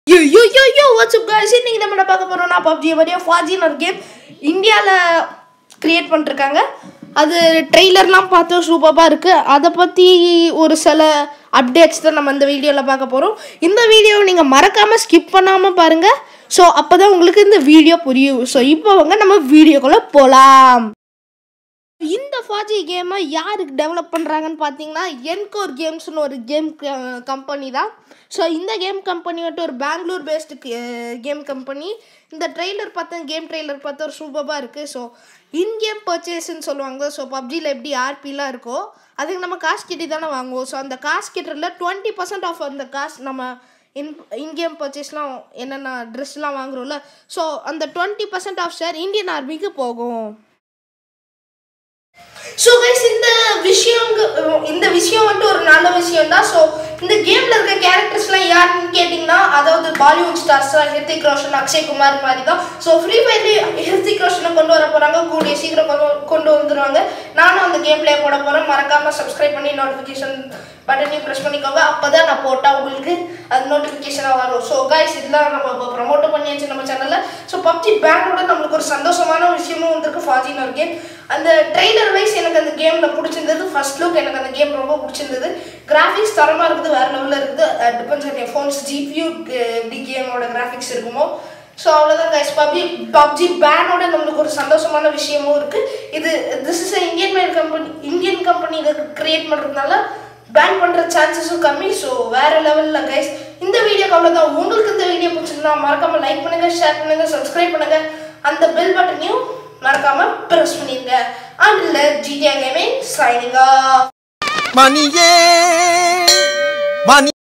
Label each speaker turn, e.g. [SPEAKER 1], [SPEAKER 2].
[SPEAKER 1] யோ யோ யோ யோ what's up guys இன்னைக்கு நம்ம என்ன பார்க்க போறோம்னா PUBG வழியா ஃபாஜின் ஒரு கேம் இந்தியாவில் கிரியேட் பண்ணிருக்காங்க அது ட்ரெய்லர்லாம் பார்த்து சூப்பராக இருக்குது அதை பற்றி ஒரு சில அப்டேட்ஸ் தான் நம்ம இந்த வீடியோவில் பார்க்க போகிறோம் இந்த வீடியோவை நீங்கள் மறக்காமல் ஸ்கிப் பண்ணாமல் பாருங்கள் ஸோ அப்போ தான் உங்களுக்கு இந்த வீடியோ புரியும் ஸோ இப்போ வாங்க நம்ம வீடியோக்குள்ளே போகலாம் இந்த ஃபாஜி கேமை யாருக்கு டெவலப் பண்ணுறாங்கன்னு பார்த்தீங்கன்னா என்கோர் கேம்ஸ்னு ஒரு கேம் கம்பெனி தான் ஸோ இந்த கேம் கம்பெனி வந்துட்டு ஒரு பெங்களூர் பேஸ்டு கேம் கம்பெனி இந்த ட்ரெய்லர் பார்த்தேன் கேம் ட்ரெய்லர் பார்த்தா ஒரு சூப்பராக இருக்குது ஸோ இன் கேம் பர்ச்சேஸ்ன்னு சொல்லுவாங்க ஸோ பப்ஜியில் எப்படி ஆர்பிலாம் இருக்கோ அதுக்கு நம்ம காசு கிட்டி தானே வாங்குவோம் ஸோ அந்த காசு கிட்டரில் டுவெண்ட்டி பர்சன்ட் ஆஃப் அந்த காசு நம்ம இன் இன்கேம் பர்ச்சேஸ்லாம் என்னென்ன ட்ரெஸ்லாம் வாங்குறோம்ல ஸோ அந்த twenty percent off share Indian ஆர்மிக்கு போகும் ஸோ கைஸ் இந்த விஷயம் இந்த விஷயம் வந்துட்டு ஒரு நல்ல விஷயம் தான் ஸோ இந்த கேமில் இருக்க கேரக்டர்ஸ்லாம் யாருன்னு கேட்டிங்கன்னா அதாவது பாலிவுட் ஸ்டார்ஸ் தான் ஹிருத்திக் ரோஷன் அக்ஷய் குமார் மாதிரி தான் ஸோ ஃப்ரீ ஃபயர்லேயே ஹிருத்திக் ரோஷனை கொண்டு வர போகிறாங்க கூடிய சீக்கிரம் கொண்டு கொண்டு வந்துடுவாங்க நானும் அந்த கேம் பிளே போட போகிறேன் மறக்காமல் சப்ஸ்கிரைப் பண்ணி நோட்டிஃபிகேஷன் பட்டனையும் ப்ரெஸ் பண்ணிக்கோங்க அப்போ தான் நான் போட்டால் உங்களுக்கு அது நோட்டிஃபிகேஷனாக வரும் ஸோ கைஸ் இதெல்லாம் நம்ம இப்போ ப்ரமோட் பண்ணியாச்சு நம்ம சேனலில் ஸோ பப்ஜி பேனோட நம்மளுக்கு ஒரு சந்தோஷமான விஷயமும் வந்திருக்கு ஃபாஜின் ஒரு கேம் அந்த ட்ரெய்லர் வைஸ் எனக்கு அந்த கேமில் பிடிச்சிருந்தது ஃபர்ஸ்ட் லுக் எனக்கு அந்த கேம் ரொம்ப பிடிச்சிருந்தது கிராஃபிக்ஸ் தரமாக இருக்குது வேறு லெவலில் இருக்குது டிபெண்ட்ஸ் ஆன் என் ஃபோன்ஸ் ஜிபியூ எப்படி கேமோட கிராஃபிக்ஸ் இருக்குமோ ஸோ அவ்வளோதான் கைஸ் பப்ஜி பப்ஜி பேனோட நம்மளுக்கு ஒரு சந்தோஷமான விஷயமும் இருக்குது இது this is Indian made company Indian company இதை கிரியேட் பண்ணுறதுனால பேன் பண்ணுற சான்சஸும் கம்மி ஸோ வேறு லெவலில் கைஸ் இந்த வீடியோக்கு அவ்வளோதான் உங்களுக்கு இந்த வீடியோ பிடிச்சிருந்தா மறக்காமல் லைக் பண்ணுங்கள் ஷேர் பண்ணுங்கள் சப்ஸ்கிரைப் பண்ணுங்கள் அந்த பெல் பட்டனையும் மறக்காமல் ப்ரெஸ் பண்ணிடுங்க and GTA gaming signing off
[SPEAKER 2] மணியே மணி